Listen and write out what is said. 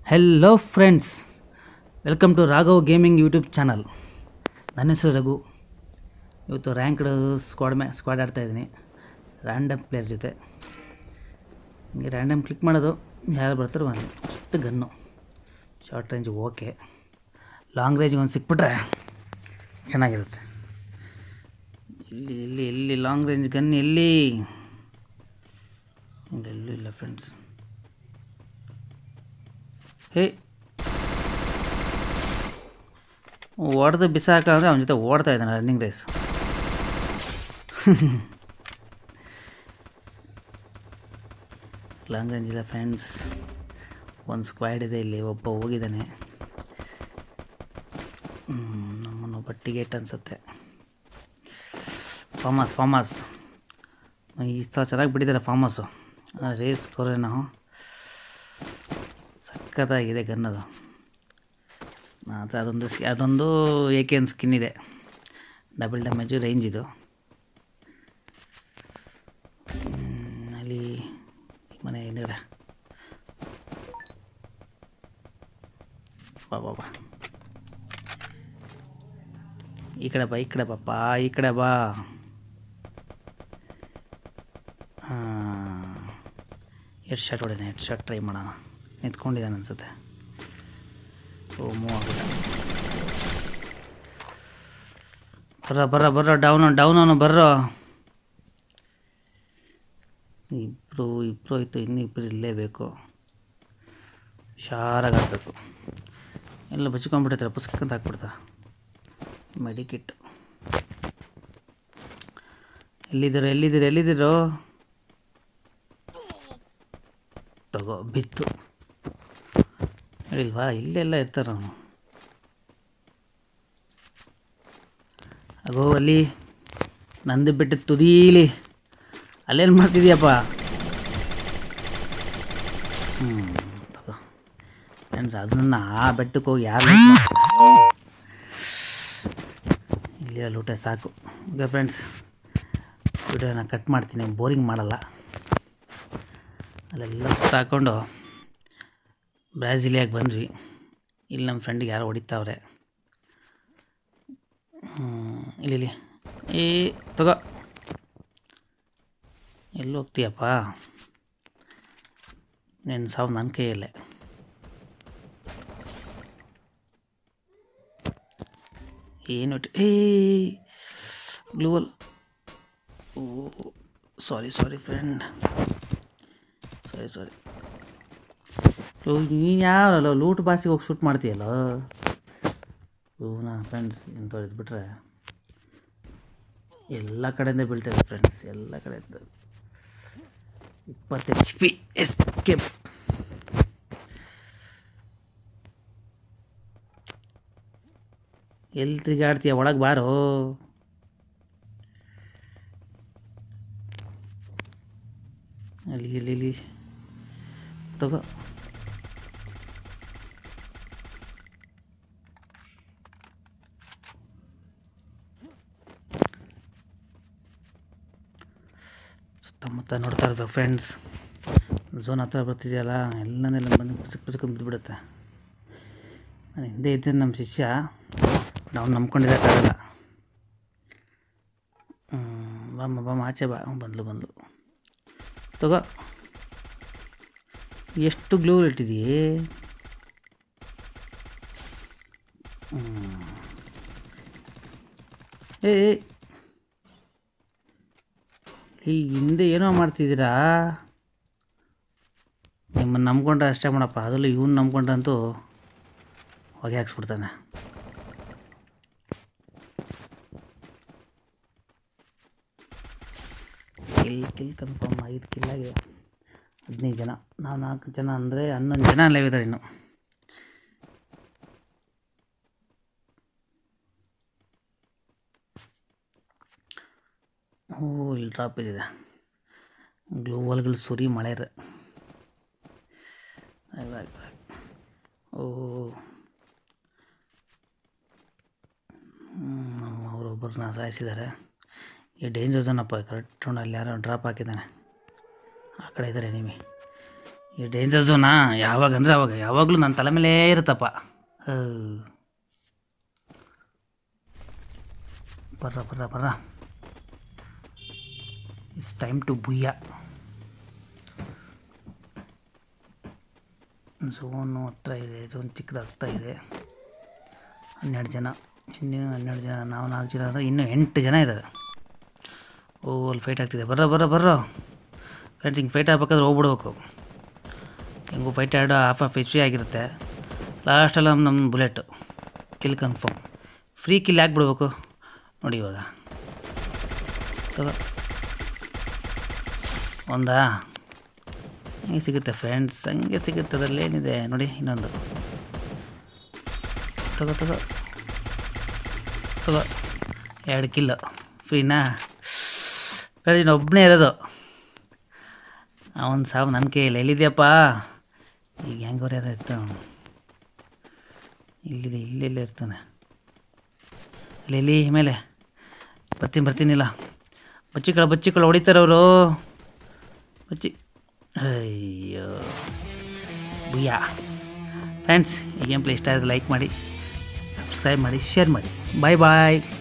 Hello friends welcome to Raghav gaming YouTube channel ನನ್ನ ಹೆಸರು ರಘು ಇವತ್ತು ರ್ಯಾಂಕ್ಡ್ ಸ್ಕ್ವಾಡ್ ಮ್ಯಾ ಸ್ಕ್ವಾಡ್ ಆಡ್ತಾಯಿದ್ದೀನಿ ರ್ಯಾಂಡಮ್ ಪ್ಲೇಯರ್ ಜೊತೆ ಹಿಂಗೆ ರ್ಯಾಂಡಮ್ ಕ್ಲಿಕ್ ಮಾಡೋದು ಯಾರು ಬರ್ತಾರೋ ಒಂದು ಅಷ್ಟು gun short range okay long ರೇಂಜ್ಗೆ ಒಂದು ಸಿಕ್ಬಿಟ್ರೆ ಚೆನ್ನಾಗಿರುತ್ತೆ ಇಲ್ಲಿ ಇಲ್ಲಿ ಎಲ್ಲಿ ಲಾಂಗ್ ರೇಂಜ್ ಗನ್ ಎಲ್ಲಿ ಎಲ್ಲೂ ಇಲ್ಲ ಫ್ರೆಂಡ್ಸ್ ಹೇ ಓಡ್ದು ಬಿಸಾಕ ಅಂದರೆ ಅವನ ಜೊತೆ ಓಡ್ತಾ ಇದ್ದಾನೆ ರನ್ನಿಂಗ್ ರೇಸ್ ಲಾಂಗ್ ರೇಂಜ್ ಇಲ್ಲ ಫ್ರೆಂಡ್ಸ್ ಒಂದು ಸ್ಕ್ವಾಡ್ ಇದೆ ಇಲ್ಲಿ ಒಬ್ಬ ಹೋಗಿದ್ದಾನೆ ಹ್ಮ್, ನಮ್ಮನ್ನು ಬಟ್ಟಿಗೇಟ್ ಅನಿಸುತ್ತೆ ಫಾಮಸ್ ಫಾಮಸ್ ಈ ಸ್ಥಳ ಚೆನ್ನಾಗಿ ಬಿಟ್ಟಿದ್ದಾರೆ ಫಾಮಸ್ಸು ರೇಸ್ ಕೊರೇನೋ ಸಖತ್ತಾಗಿದೆ ಗನ್ ಅದು ಮಾತ್ರ ಅದೊಂದು ಸ್ ಅದೊಂದು ಏಕೆ ಒಂದು ಸ್ಕಿನ್ ಇದೆ ಡಬಲ್ ಡ್ಯಾಮೇಜು ರೇಂಜ್ ಇದು ಹ್ಮ್, ಅಲ್ಲಿ ಈ ಮನೆ ಹಿಂದ್ಗಡೆ ಬಾ ಬಾ ಬಾ ಈ ಕಡೆ ಬಾ ಈ ಕಡೆ ಬಾಪ್ಪ ಈ ಕಡೆ ಬಾ ಹೆಡ್ ಶಾಟ್ ಹೊಡೆಯೋಣ ಹೆಡ್ ಶಾಟ್ ಟ್ರೈ ಮಾಡೋಣ ನಿಂತ್ಕೊಂಡಿದ್ದಾನೆ ಅನ್ಸುತ್ತೆ ಓ ಮೂವ್ ಆಗುತ್ತೆ ಬರ್ರ ಬರ್ರ ಬರ್ರ ಡೌನು ಡೌನ್ ಅವನು ಬರ್ರೋ ಇಬ್ಬರು ಇಬ್ಬರು ಆಯಿತು ಇನ್ನೂ ಇಬ್ಬರು ಇರಲೇಬೇಕು ಹುಷಾರಾಗಿ ಹಾಕಬೇಕು ಎಲ್ಲ ಬಚ್ಕೊಂಡ್ಬಿಡ್ತಾರೆ ಪುಸ್ತಕಂತ ಹಾಕ್ಬಿಡ್ತಾರೆ ಮೆಡಿಕಿಟ್ ಎಲ್ಲಿದ್ದೀರೋ ಎಲ್ಲಿದ್ದೀರೋ ಎಲ್ಲಿದ್ದೀರೋ ತಗೋ ಬಿತ್ತು ಹೇಳಿಲ್ವಾ ಇಲ್ಲೆಲ್ಲ ಇರ್ತಾರೆ ಅವನು ಅಗೋ ಅಲ್ಲಿ ನಂದು ಬಿಟ್ಟು ತುದೀಲಿ ಅಲ್ಲೇನು ಮಾಡ್ತಿದ್ಯಪ್ಪ ಹ್ಞೂ ತಗೋ ಫ್ರೆಂಡ್ಸ್ ಅದನ್ನ ಆ ಬೆಟ್ಟಕ್ಕೆ ಹೋಗಿ ಯಾರು ಇಲ್ಲಿ ಲೂಟ ಸಾಕು ಈಗ ಫ್ರೆಂಡ್ಸ್ ವಿಡಿಯೋನ ಕಟ್ ಮಾಡ್ತೀನಿ ಬೋರಿಂಗ್ ಮಾಡಲ್ಲ ಅಲ್ಲೆಲ್ಲ ಸಾಕೊಂಡು ಬ್ರಾಝಿಲಿಯಾಗಿ ಬಂದ್ವಿ ಇಲ್ಲಿ ನಮ್ಮ ಫ್ರೆಂಡಿಗೆ ಯಾರೋ ಹೊಡಿತಾವ್ರೆ ಹ್ಮ್, ಇಲ್ಲಿ ಇಲ್ಲಿ ಏ ತಗೋ ಎಲ್ಲಿ ಹೋಗ್ತೀಯಪ್ಪ ನಿನ್ನ ಸಾವು ನನ್ನ ಕೈಯಲ್ಲೇ ಏನು ಇಟ್ಟು- ಏ ಗ್ಲೂವಲ್ ಓ ಸಾರಿ ಸಾರಿ ಫ್ರೆಂಡ್ ಸಾರಿ ಸಾರಿ ನೀನು ಯಾವಲ್ಲ ಲೂಟ್ ಬಾಸಿಗೆ ಹೋಗಿ ಶೂಟ್ ಮಾಡ್ತೀಯಲ್ಲ ನಾ ಫ್ರೆಂಡ್ಸ್ ಇಂಥವ್ರು ಇದ್ಬಿಟ್ರೆ ಎಲ್ಲ ಕಡೆಯಿಂದ ಬೀಳ್ತದೆ ಫ್ರೆಂಡ್ಸ್ ಎಲ್ಲ ಕಡೆಯಿಂದ ಇಪ್ಪತ್ತು ಎಚ್ ಪಿ ಎಸ್ಕೇಪ್ ಎಲ್ಲಿ ತಿರುಗಾಡ್ತೀಯ ಒಳಗೆ ಬಾರೋ ಅಲ್ಲಿ ಇಲ್ಲಿ ಇಲ್ಲಿ ತಗೋ ಸುತ್ತಮುತ್ತ ನೋಡ್ತಾ ಇರ್ಬೇಕು ಫ್ರೆಂಡ್ಸ್ ಝೋನ್ ಹತ್ರ ಬರ್ತಿದೆಯಲ್ಲ ಎಲ್ಲನೆಲ್ಲ ಬಂದು ಪುಸಕ್ ಪುಸಕ್ ಬಿದ್ದುಬಿಡುತ್ತೆ ನಾನು ಹಿಂದೆ ಇದ್ದೇನೆ ನಮ್ಮ ಶಿಷ್ಯ ನಾವು ನಂಬ್ಕೊಂಡಿರೋಕ್ಕಾಗಲ್ಲ ಹ್ಮ್, ಬಾಮ್ಮ ಬಾಮ್ಮ ಆಚೆ ಬಾ ಹ್ಞೂ, ಬಂದ್ಲು ಬಂದ್ಲು ತಗೋ ಎಷ್ಟು ಗ್ಲೂ ಇಟ್ಟಿದೀಯೇ ಹ್ಮ್. ಏ ಏ. ಈ ಹಿಂದೆ ಏನೋ ಮಾಡ್ತಿದ್ದೀರಾ ನಿಮ್ಮನ್ನು ನಂಬ್ಕೊಂಡ್ರೆ ಅಷ್ಟೇ ಮಾಡಪ್ಪ ಅದರಲ್ಲೂ ಇವ್ನು ನಂಬ್ಕೊಂಡ್ರಂತೂ ಹೊಗೆ ಹಾಕ್ಸ್ಬಿಡ್ತಾನೆ ಕಿಲ್ ಕಿಲ್ ಕನ್ಫರ್ಮ್ ಐದು ಕಿಲ್ ಆಗಿದೆ ಹದಿನೈದು ಜನ ನಾವು ನಾಲ್ಕು ಜನ ಅಂದರೆ ಹನ್ನೊಂದು ಜನ ಲೈವ್ ಇದ್ದಾರೆ ಇನ್ನು ಓ ಇಲ್ಲಿ ಡ್ರಾಪ್ ಇದಿದೆ ಗ್ಲೋವಲ್ಗಳು ಸುರಿ ಮಳೆ ರ- ಆಯ್ತ್ ಆಯ್ತ್ ಆಯ್ತ್. ಓ ಅವರೊಬ್ಬರನ್ನ ಸಾಯಿಸಿದ್ದಾರೆ ಈ ಡೇಂಜರ್ ಝೋನಪ್ಪ ಕರೆಕ್ಟ್ ಅಲ್ಲಿ ಯಾರೋ ಡ್ರಾಪ್ ಹಾಕಿದ್ದಾನೆ ಆ ಕಡೆ ಇದ್ದಾರೆ ನಿಮಿ ಈ ಡೇಂಜರ್ ಝೋನಾ ಯಾವಾಗ ಅಂದರೆ ಅವಾಗ ಯಾವಾಗಲೂ ನನ್ನ ತಲೆ ಮೇಲೇ ಇರುತ್ತಪ್ಪ ಹೋ. ಬರ್ರ ಬರ್ರ ಬರ್ರ ಇಟ್ಸ್ ಟೈಮ್ ಟು ಬುಯ್ಯ ಝೋನು ಹತ್ರ ಇದೆ ಝೋನ್ ಚಿಕ್ಕದಾಗ್ತಾ ಇದೆ ಹನ್ನೆರಡು ಜನ ಇನ್ನು ಹನ್ನೆರಡು ಜನ ನಾವು ನಾಲ್ಕು ಜನ ಅಂದರೆ ಇನ್ನೂ ಎಂಟು ಜನ ಇದ್ದಾರೆ ಓ ಅಲ್ಲಿ ಫೈಟ್ ಆಗ್ತಿದೆ ಬರ್ರ ಬರ್ರ ಬರ್ರ ಫ್ರೆಂಡ್ಸ್ ಹಿಂಗೆ ಫೈಟ್ ಆಗ್ಬೇಕಾದ್ರೆ ಹೋಗ್ಬಿಡ್ಬೇಕು ಹೆಂಗೂ ಫೈಟ್ ಆಡೋ ಹಾಫ್ ಆಫ್ ಎಚ್ ಆಗಿರುತ್ತೆ ಲಾಸ್ಟೆಲ್ಲ ನಮ್ಮ bullet kill confirm free kill ಯಾಕೆ ಬಿಡ್ಬೇಕು ನೋಡಿ ಇವಾಗ ತಗೋ ಒಂದಾ ಹಂಗೆ ಸಿಗುತ್ತೆ ಫ್ರೆಂಡ್ಸ್ ಹಂಗೆ ಸಿಗುತ್ತೆ ಅದರಲ್ಲಿ ಏನಿದೆ ನೋಡಿ ಇನ್ನೊಂದು ತಗೋ ತಗೋ ತಗೋ ಎರಡು ಕಿಲ್ಲು ಫ್ರೀನಾ ಫ್ರೆಂಡ್ಸ್ ಒಬ್ಬನೇ ಇರೋದು ಅವನು ಸಾವು ನನ್ನ ಕೈಯಲ್ಲಿ ಎಲ್ಲಿದೆಯಪ್ಪ ಈಗ ಹೆಂಗೋರು ಯಾರು ಇರ್ತಾನೆ ಅವ್ನು. ಇಲ್ಲಿದೆ ಇಲ್ಲೆಲ್ಲ ಇರ್ತಾನೆ ಅಲ್ಲಿ ಇಲ್ಲಿ ಮೇಲೆ ಬರ್ತೀನಿ ಬರ್ತೀನಿಲ್ಲ ಬಚ್ಚಿಕಳ ಬಚ್ಚಿಕಳ ಹೊಡಿತಾರೆ ಅವರು ಬಚ್ಚಿ ಅಯ್ಯೋ ಬುಯ್ಯ ಫ್ರೆಂಡ್ಸ್ ಈ ಗೇಮ್ ಪ್ಲೇ ಇಷ್ಟ ಆದರೆ ಲೈಕ್ ಮಾಡಿ ಸಬ್ಸ್ಕ್ರೈಬ್ ಮಾಡಿ ಶೇರ್ ಮಾಡಿ ಬಾಯ್ ಬಾಯ್